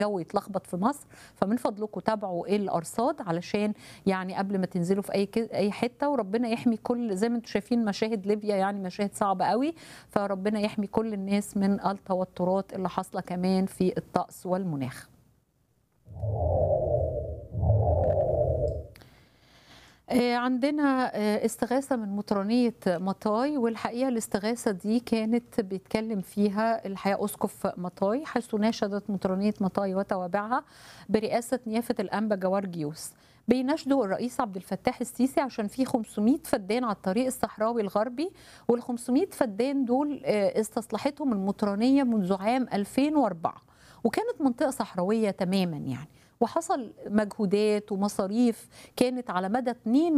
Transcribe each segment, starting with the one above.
الجو يتلخبط في مصر فمن فضلكم تابعوا ايه الارصاد علشان يعني قبل ما تنزلوا في اي ك- اي حته وربنا يحمي كل زي ما انتم شايفين مشاهد ليبيا يعني مشاهد صعبه قوي فربنا يحمي كل الناس من التوترات اللي حاصله كمان في الطقس والمناخ آه، عندنا آه، استغاثة من مطرانية مطاي والحقيقة الاستغاثة دي كانت بيتكلم فيها الحقيقة أسقف مطاي حيث ناشدت مطرانية مطاي وتوابعها برئاسة نيافة الأنبا جوارجيوس بيناشدوا الرئيس عبد الفتاح السيسي عشان في 500 فدان على الطريق الصحراوي الغربي وال 500 فدان دول آه، استصلحتهم المطرانية منذ عام 2004 وكانت منطقة صحراوية تماما يعني وحصل مجهودات ومصاريف كانت على مدى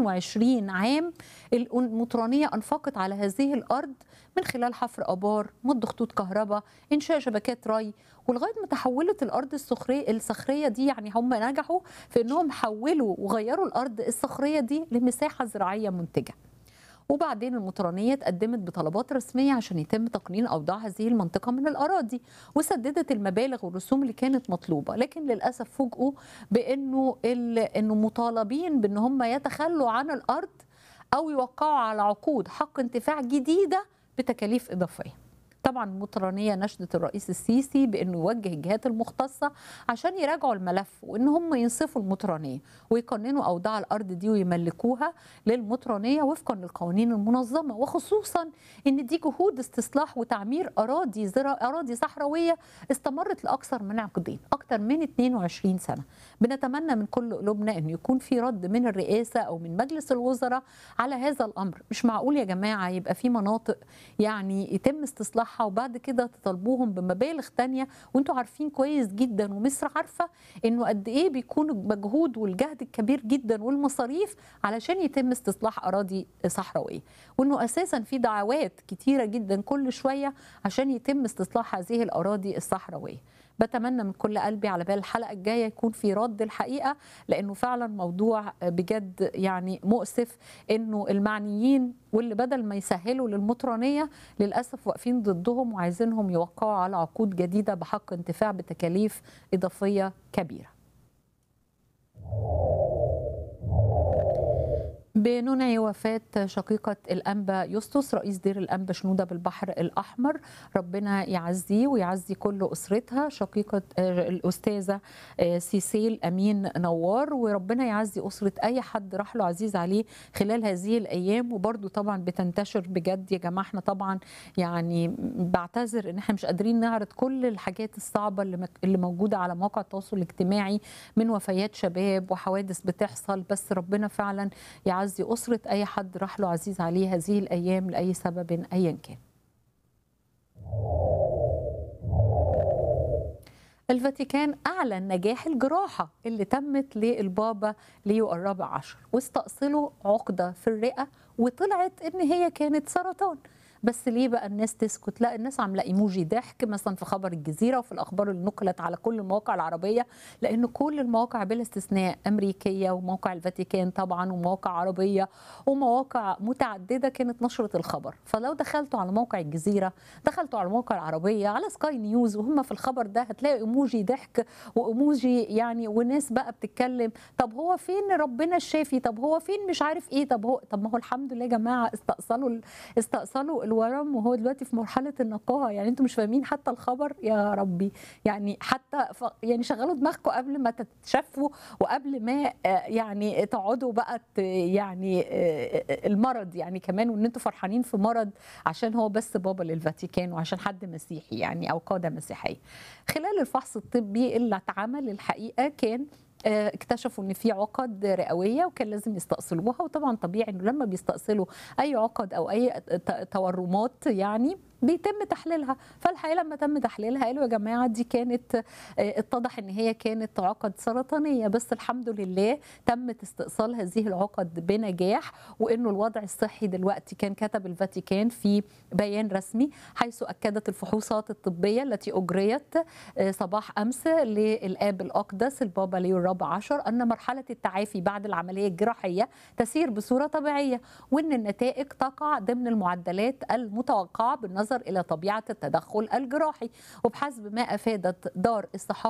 22 عام المطرانية أنفقت على هذه الأرض من خلال حفر آبار مد خطوط كهرباء إنشاء شبكات ري ولغاية ما تحولت الأرض الصخرية الصخرية دي يعني هم نجحوا في أنهم حولوا وغيروا الأرض الصخرية دي لمساحة زراعية منتجة وبعدين المطرانية اتقدمت بطلبات رسمية عشان يتم تقنين أوضاع هذه المنطقة من الأراضي وسددت المبالغ والرسوم اللي كانت مطلوبة لكن للأسف فوجئوا بأنه ال- أنه مطالبين بأن هم يتخلوا عن الأرض أو يوقعوا على عقود حق انتفاع جديدة بتكاليف إضافية طبعا المطرانية نشدت الرئيس السيسي بأنه يوجه الجهات المختصة عشان يراجعوا الملف وأن هم ينصفوا المطرانية ويقننوا أوضاع الأرض دي ويملكوها للمطرانية وفقا للقوانين المنظمة وخصوصا أن دي جهود استصلاح وتعمير أراضي زرا أراضي صحراوية استمرت لأكثر من عقدين أكثر من 22 سنة بنتمنى من كل قلوبنا أن يكون في رد من الرئاسة أو من مجلس الوزراء على هذا الأمر مش معقول يا جماعة يبقى في مناطق يعني يتم استصلاحها وبعد كده تطالبوهم بمبالغ تانية وانتوا عارفين كويس جدا ومصر عارفة انه قد ايه بيكون المجهود والجهد الكبير جدا والمصاريف علشان يتم استصلاح اراضي صحراوية وانه اساسا في دعوات كتيرة جدا كل شوية عشان يتم استصلاح هذه الاراضي الصحراوية بتمنى من كل قلبي على بال الحلقه الجايه يكون في رد الحقيقه لانه فعلا موضوع بجد يعني مؤسف انه المعنيين واللي بدل ما يسهلوا للمطرانيه للاسف واقفين ضدهم وعايزينهم يوقعوا على عقود جديده بحق انتفاع بتكاليف اضافيه كبيره. بننعي وفاة شقيقة الأنبا يسطس رئيس دير الأنبا شنودة بالبحر الأحمر ربنا يعزيه ويعزي كل أسرتها شقيقة آه، الأستاذة آه، سيسيل أمين نوار وربنا يعزي أسرة أي حد راح له عزيز عليه خلال هذه الأيام وبرضو طبعا بتنتشر بجد يا جماعة احنا طبعا يعني بعتذر ان احنا مش قادرين نعرض كل الحاجات الصعبة اللي مك- اللي موجودة على مواقع التواصل الاجتماعي من وفيات شباب وحوادث بتحصل بس ربنا فعلا يعزي أسرة أي حد راح له عزيز عليه هذه الأيام لأي سبب أيا كان الفاتيكان أعلن نجاح الجراحة اللي تمت للبابا ليو الرابع عشر واستأصلوا عقدة في الرئة وطلعت إن هي كانت سرطان بس ليه بقى الناس تسكت لا الناس عامله ايموجي ضحك مثلا في خبر الجزيره وفي الاخبار اللي نقلت على كل المواقع العربيه لان كل المواقع بلا استثناء امريكيه وموقع الفاتيكان طبعا ومواقع عربيه ومواقع متعدده كانت نشرت الخبر فلو دخلتوا على موقع الجزيره دخلتوا على المواقع العربيه على سكاي نيوز وهم في الخبر ده هتلاقي ايموجي ضحك وايموجي يعني وناس بقى بتتكلم طب هو فين ربنا الشافي طب هو فين مش عارف ايه طب هو طب ما هو الحمد لله يا جماعه استأصلوا ال- استأصلوا الورم وهو دلوقتي في مرحله النقاهه يعني انتوا مش فاهمين حتى الخبر يا ربي يعني حتى ف يعني شغلوا دماغكم قبل ما تتشافوا وقبل ما آه، يعني تقعدوا بقى ت- يعني آه، المرض يعني كمان وان انتوا فرحانين في مرض عشان هو بس بابا للفاتيكان وعشان حد مسيحي يعني او قاده مسيحيه خلال الفحص الطبي اللي اتعمل الحقيقه كان آه، اكتشفوا ان في عقد رئويه وكان لازم يستأصلوها وطبعا طبيعي انه لما بيستأصلوا اي عقد او اي ت- تورمات يعني بيتم تحليلها فالحقيقه لما تم تحليلها قالوا يا جماعه دي كانت آه، اتضح ان هي كانت عقد سرطانيه بس الحمد لله تمت استئصال هذه العقد بنجاح وانه الوضع الصحي دلوقتي كان كتب الفاتيكان في بيان رسمي حيث اكدت الفحوصات الطبيه التي اجريت آه، صباح امس للاب الاقدس البابا ليو الرابع عشر ان مرحله التعافي بعد العمليه الجراحيه تسير بصوره طبيعيه وان النتائج تقع ضمن المعدلات المتوقعه بالنظر الى طبيعه التدخل الجراحي وبحسب ما افادت دار الصحافه